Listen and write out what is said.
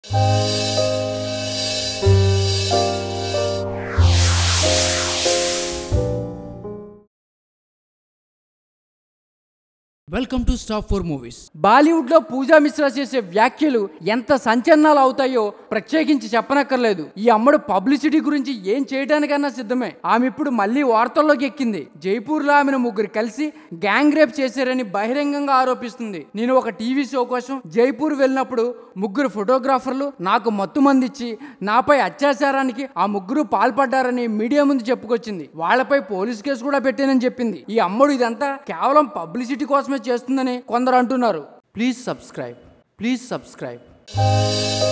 welcome to stop four movies బాలీవుడ్లో పూజా మిశ్రా చేసే వ్యాఖ్యలు ఎంత సంచలనాలు అవుతాయో ప్రత్యేకించి చెప్పనక్కర్లేదు ఈ అమ్మడు పబ్లిసిటీ గురించి ఏం చేయడానికన్నా సిద్ధమే ఆమె ఇప్పుడు మళ్ళీ వార్తల్లోకి ఎక్కింది జైపూర్లో ఆమెను ముగ్గురు కలిసి గ్యాంగ్ రేప్ చేశారని బహిరంగంగా ఆరోపిస్తుంది నేను ఒక టీవీ షో కోసం జైపూర్ వెళ్ళినప్పుడు ముగ్గురు ఫోటోగ్రాఫర్లు నాకు మత్తు మంది ఇచ్చి నాపై అత్యాచారానికి ఆ ముగ్గురు పాల్పడ్డారని మీడియా ముందు చెప్పుకొచ్చింది వాళ్ళపై పోలీస్ కేసు కూడా పెట్టానని చెప్పింది ఈ అమ్మడు ఇదంతా కేవలం పబ్లిసిటీ కోసమే చేస్తుందని కొందరు అంటున్నారు ప్లీజ్ సబ్స్క్రైబ్ ప్లీజ్ సబ్స్క్రైబ్